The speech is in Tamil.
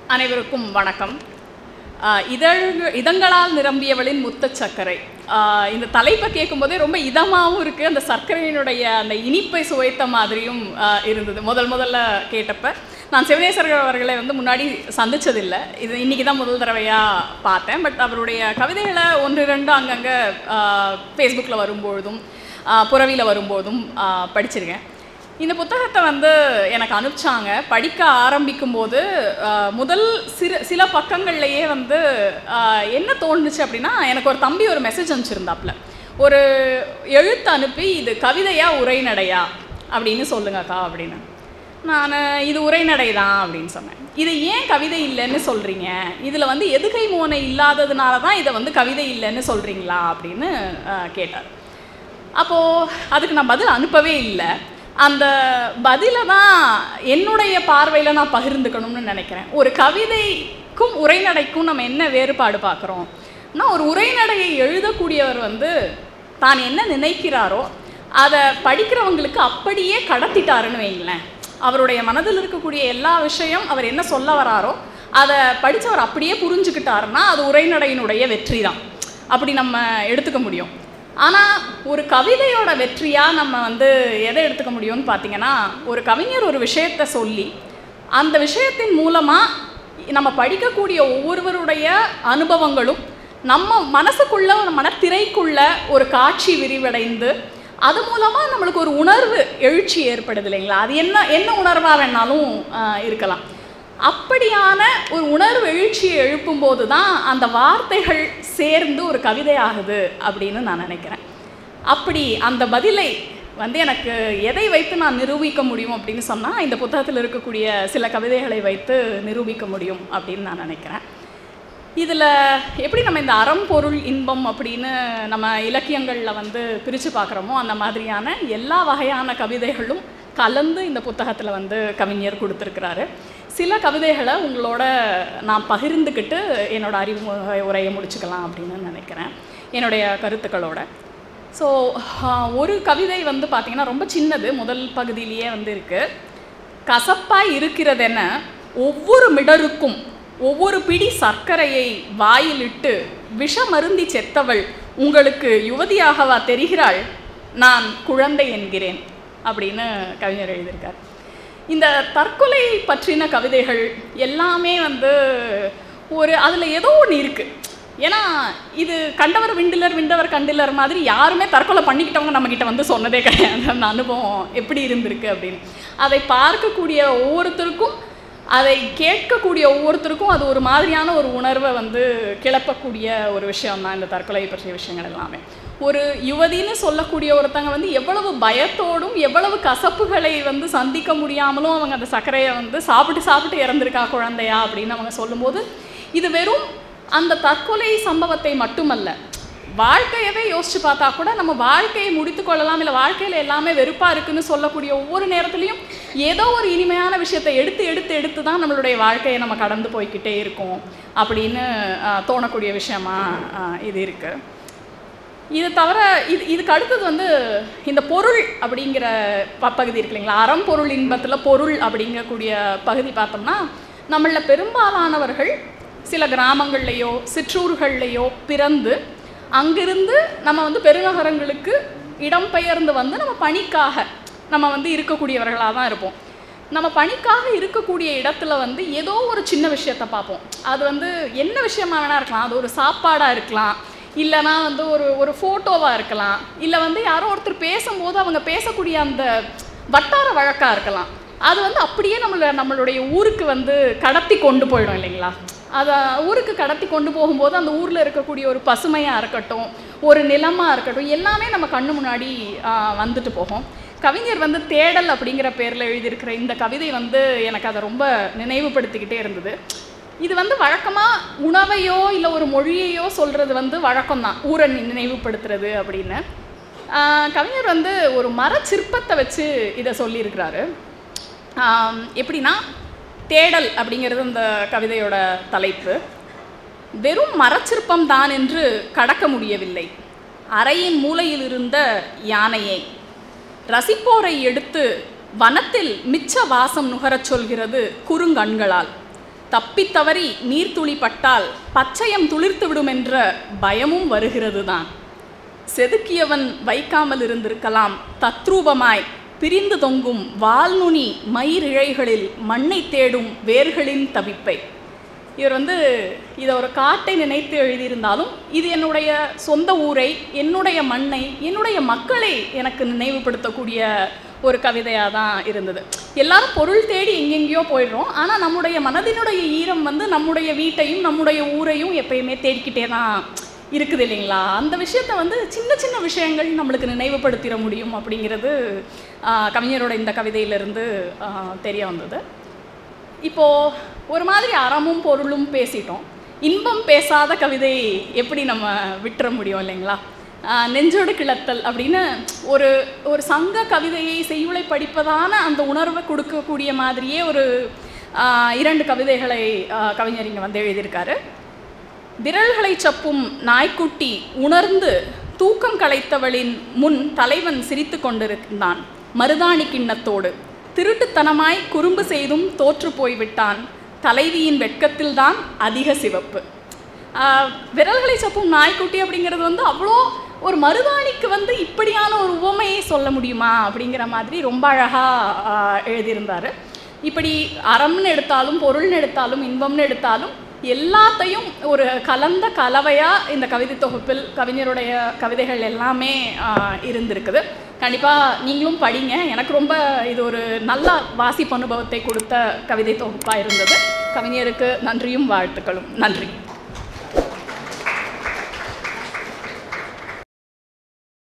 அனைவருக்கும் வணக்கம் ஆஹ் இதழ் இதங்களால் நிரம்பியவளின் முத்தச் சர்க்கரை ஆஹ் இந்த தலைப்பை கேட்கும்போதே ரொம்ப இதமாகவும் இருக்குது அந்த சர்க்கரையினுடைய அந்த இனிப்பை சுவைத்த மாதிரியும் ஆஹ் இருந்தது முதல் முதல்ல கேட்டப்ப நான் சிவனேஸ்வரர் அவர்களை வந்து முன்னாடி சந்திச்சதில்லை இது இன்றைக்கி தான் முதல் தடவையாக பார்த்தேன் பட் அவருடைய கவிதைகளை ஒன்று ரெண்டு அங்கங்கே ஃபேஸ்புக்கில் வரும்பொழுதும் புறவியில் வரும்போதும் ஆஹ் படிச்சிருக்கேன் இந்த புத்தகத்தை வந்து எனக்கு அனுப்பிச்சாங்க படிக்க ஆரம்பிக்கும்போது ஆஹ், முதல் சில சில பக்கங்கள்லையே வந்து ஆஹ், என்ன தோணுச்சு அப்படின்னா எனக்கு ஒரு தம்பி ஒரு மெசேஜ் அனுப்பிச்சிருந்தாப்புல ஒரு எழுத்து அனுப்பி இது கவிதையா உரைநடையா அப்படின்னு சொல்லுங்கக்கா அப்படின்னு நான் இது உரைநடை தான் அப்படின்னு சொன்னேன் இது ஏன் கவிதை இல்லைன்னு சொல்கிறீங்க இதில் வந்து எதுகை மோனை இல்லாததுனால தான் இதை வந்து கவிதை இல்லைன்னு சொல்கிறீங்களா அப்படின்னு ஆஹ், கேட்டார் அப்போது அதுக்கு நான் பதில் அனுப்பவே இல்லை அந்த பதிலை தான் என்னுடைய பார்வையில் நான் பகிர்ந்துக்கணும்னு நினைக்கிறேன் ஒரு கவிதைக்கும் உரைநடைக்கும் நம்ம என்ன வேறுபாடு பார்க்குறோம் ஒரு உரைநடையை எழுதக்கூடியவர் வந்து தான் என்ன நினைக்கிறாரோ அதை படிக்கிறவங்களுக்கு அப்படியே கடத்திட்டாருன்னு வைங்களேன் அவருடைய மனதில் இருக்கக்கூடிய எல்லா விஷயம் அவர் என்ன சொல்ல வராரோ அதை படித்தவர் அப்படியே புரிஞ்சுக்கிட்டாருன்னா அது உரைநடையினுடைய வெற்றி தான் அப்படி நம்ம எடுத்துக்க முடியும் ஆனால் ஒரு கவிதையோட வெற்றியாக நம்ம வந்து எதை எடுத்துக்க முடியும்னு பார்த்தீங்கன்னா ஒரு கவிஞர் ஒரு விஷயத்தை சொல்லி அந்த விஷயத்தின் மூலமாக நம்ம படிக்கக்கூடிய ஒவ்வொருவருடைய அனுபவங்களும் நம்ம மனசுக்குள்ள ஒரு மனத்திரைக்குள்ள ஒரு காட்சி விரிவடைந்து அது மூலமாக நம்மளுக்கு ஒரு உணர்வு எழுச்சி ஏற்படுது இல்லைங்களா அது என்ன என்ன உணர்வாக வேணாலும் ஆஹ், இருக்கலாம் அப்படியான ஒரு உணர்வு எழுச்சியை எழுப்பும்போது தான் அந்த வார்த்தைகள் சேர்ந்து ஒரு கவிதை ஆகுது அப்படின்னு நான் நினைக்கிறேன் அப்படி அந்த பதிலை வந்து எனக்கு எதை வைத்து நான் நிரூபிக்க முடியும் அப்படின்னு சொன்னால் இந்த புத்தகத்தில் இருக்கக்கூடிய சில கவிதைகளை வைத்து நிரூபிக்க முடியும் அப்படின்னு நான் நினைக்கிறேன் இதில் எப்படி நம்ம இந்த அறம் பொருள் இன்பம் அப்படின்னு நம்ம இலக்கியங்களில் வந்து பிரித்து பார்க்குறோமோ அந்த மாதிரியான எல்லா வகையான கவிதைகளும் கலந்து இந்த புத்தகத்தில் வந்து கவிஞர் கொடுத்துருக்கிறாரு சில கவிதைகளை உங்களோட நான் பகிர்ந்துக்கிட்டு என்னோட அறிமுக உரையை முடிச்சுக்கலாம் அப்படின்னு நினைக்கிறேன் என்னுடைய கருத்துக்களோட ஸோ ஒரு கவிதை வந்து பார்த்திங்கன்னா ரொம்ப சின்னது முதல் பகுதியிலேயே வந்து இருக்குது கசப்பாய் இருக்கிறதென ஒவ்வொரு மிடருக்கும் ஒவ்வொரு பிடி சர்க்கரையை வாயிலிட்டு விஷமருந்தி செத்தவள் உங்களுக்கு யுவதியாகவா தெரிகிறாள் நான் குழந்தை என்கிறேன் அப்படின்னு கவிஞர் எழுதியிருக்கார் இந்த தற்கொலை பற்றின கவிதைகள் எல்லாமே வந்து ஒரு அதில் ஏதோ ஒன்று இருக்குது ஏன்னா இது கண்டவர் விண்டிலர் விண்டவர் கண்டிலர் மாதிரி யாருமே தற்கொலை பண்ணிக்கிட்டவங்க நம்மக்கிட்ட வந்து சொன்னதே கிடையாது அந்த அனுபவம் எப்படி இருந்திருக்கு அப்படின்னு அதை பார்க்கக்கூடிய ஒவ்வொருத்தருக்கும் அதை கேட்கக்கூடிய ஒவ்வொருத்தருக்கும் அது ஒரு மாதிரியான ஒரு உணர்வை வந்து கிளப்பக்கூடிய ஒரு விஷயம் தான் இந்த தற்கொலை பற்றிய விஷயங்கள் எல்லாமே ஒரு யுவதின்னு சொல்லக்கூடிய ஒருத்தங்க வந்து எவ்வளவு பயத்தோடும் எவ்வளவு கசப்புகளை வந்து சந்திக்க முடியாமலும் அவங்க அந்த சர்க்கரையை வந்து சாப்பிட்டு சாப்பிட்டு இறந்துருக்கா குழந்தையா அப்படின்னு அவங்க சொல்லும்போது இது வெறும் அந்த தற்கொலை சம்பவத்தை மட்டுமல்ல வாழ்க்கையவே யோசிச்சு பார்த்தா கூட நம்ம வாழ்க்கையை முடித்து கொள்ளலாம் இல்லை வாழ்க்கையில் எல்லாமே வெறுப்பாக இருக்குன்னு சொல்லக்கூடிய ஒவ்வொரு நேரத்துலையும் ஏதோ ஒரு இனிமையான விஷயத்தை எடுத்து எடுத்து எடுத்து தான் நம்மளுடைய வாழ்க்கையை நம்ம கடந்து போய்க்கிட்டே இருக்கோம் அப்படின்னு ஆஹ், தோணக்கூடிய விஷயமா ஆஹ், இது இருக்குது இது தவிர இது இதுக்கு அடுத்தது வந்து இந்த பொருள் அப்படிங்கிற ப பகுதி இருக்கு இல்லைங்களா அறம் பொருள் இன்பத்தில் பொருள் அப்படிங்கக்கூடிய பகுதி பார்த்தோம்னா நம்மளில் பெரும்பாலானவர்கள் சில கிராமங்கள்லேயோ சிற்றூர்கள்லேயோ பிறந்து அங்கிருந்து நம்ம வந்து பெருநகரங்களுக்கு இடம்பெயர்ந்து வந்து நம்ம பணிக்காக நம்ம வந்து இருக்கக்கூடியவர்களாக தான் இருப்போம் நம்ம பணிக்காக இருக்கக்கூடிய இடத்துல வந்து ஏதோ ஒரு சின்ன விஷயத்த பார்ப்போம் அது வந்து என்ன விஷயமா வேணா இருக்கலாம் அது ஒரு சாப்பாடாக இருக்கலாம் இல்லைனா வந்து ஒரு ஒரு ஃபோட்டோவாக இருக்கலாம் இல்லை வந்து யாரோ ஒருத்தர் பேசும்போது அவங்க பேசக்கூடிய அந்த வட்டார வழக்காக இருக்கலாம் அது வந்து அப்படியே நம்மள நம்மளுடைய ஊருக்கு வந்து கடத்தி கொண்டு போயிடும் இல்லைங்களா அதை ஊருக்கு கடத்தி கொண்டு போகும்போது அந்த ஊரில் இருக்கக்கூடிய ஒரு பசுமையாக இருக்கட்டும் ஒரு நிலமாக இருக்கட்டும் எல்லாமே நம்ம கண்ணு முன்னாடி ஆ, வந்துட்டு போகும் கவிஞர் வந்து தேடல் அப்படிங்கிற பேரில் எழுதியிருக்கிற இந்த கவிதை வந்து எனக்கு அதை ரொம்ப நினைவுபடுத்திக்கிட்டே இருந்தது இது வந்து வழக்கமாக உணவையோ இல்லை ஒரு மொழியையோ சொல்கிறது வந்து வழக்கம்தான் ஊரை நினைவுபடுத்துறது அப்படின்னு ஆஹ் கவிஞர் வந்து ஒரு மரச்சிற்பத்தை வச்சு இதை சொல்லியிருக்கிறாரு ஆம், எப்படின்னா தேடல் அப்படிங்கிறது இந்த கவிதையோட தலைப்பு வெறும் மரச்சிற்பம் தான் என்று கடக்க முடியவில்லை அறையின் மூலையில் இருந்த யானையை ரசிப்போரை எடுத்து வனத்தில் மிச்ச வாசம் நுகரச் சொல்கிறது குறுங்கண்களால் தப்பித்தவறி நீர்த்துளி பட்டால் பச்சையம் துளிர்த்து விடும் என்ற பயமும் வருகிறது தான் செதுக்கியவன் வைக்காமல் இருந்திருக்கலாம் தத்ரூபமாய் பிரிந்து தொங்கும் வால்நுனி மயிரிழைகளில் மண்ணை தேடும் வேர்களின் தவிப்பை இவர் வந்து இதை ஒரு காட்டை நினைத்து எழுதியிருந்தாலும் இது என்னுடைய சொந்த ஊரை என்னுடைய மண்ணை என்னுடைய மக்களை எனக்கு நினைவுபடுத்தக்கூடிய ஒரு கவிதையாக தான் இருந்தது எல்லாரும் பொருள் தேடி எங்கெங்கேயோ போயிடுறோம் ஆனால் நம்முடைய மனதினுடைய ஈரம் வந்து நம்முடைய வீட்டையும் நம்முடைய ஊரையும் எப்பயுமே தேடிக்கிட்டே தான் இருக்குது இல்லைங்களா அந்த விஷயத்த வந்து சின்ன சின்ன விஷயங்கள் நம்மளுக்கு நினைவுபடுத்திட முடியும் அப்படிங்கிறது ஆஹ், கவிஞரோட இந்த கவிதையிலிருந்து ஆஹ், தெரிய வந்தது இப்போது ஒரு மாதிரி அறமும் பொருளும் பேசிட்டோம் இன்பம் பேசாத கவிதை எப்படி நம்ம விட்டுற முடியும் இல்லைங்களா ஆஹ் நெஞ்சோடு கிளத்தல் அப்படின்னு ஒரு ஒரு சங்க கவிதையை செய்யுளை படிப்பதான அந்த உணர்வை கொடுக்கக்கூடிய மாதிரியே ஒரு ஆஹ் இரண்டு கவிதைகளை ஆஹ் கவிஞர் இங்கே வந்து எழுதியிருக்காரு விரல்களை சப்பும் நாய்க்குட்டி உணர்ந்து தூக்கம் களைத்தவளின் முன் தலைவன் சிரித்து கொண்டிருந்தான் மருதாணி கிண்ணத்தோடு திருட்டுத்தனமாய் குறும்பு செய்தும் தோற்று போய்விட்டான் தலைவியின் வெட்கத்தில்தான் அதிக சிவப்பு ஆஹ் விரல்களை சப்பும் நாய்க்குட்டி அப்படிங்கிறது வந்து அவ்வளோ ஒரு மருதாணிக்கு வந்து இப்படியான ஒரு உவமையை சொல்ல முடியுமா அப்படிங்கிற மாதிரி ரொம்ப அழகாக எழுதியிருந்தார் இப்படி அறம்னு எடுத்தாலும் பொருள்னு எடுத்தாலும் இன்பம்னு எடுத்தாலும் எல்லாத்தையும் ஒரு கலந்த கலவையாக இந்த கவிதை தொகுப்பில் கவிஞருடைய கவிதைகள் எல்லாமே ஆஹ், இருந்திருக்குது கண்டிப்பாக நீங்களும் படிங்க எனக்கு ரொம்ப இது ஒரு நல்ல வாசிப்பு அனுபவத்தை கொடுத்த கவிதை தொகுப்பாக இருந்தது கவிஞருக்கு நன்றியும் வாழ்த்துக்களும் நன்றி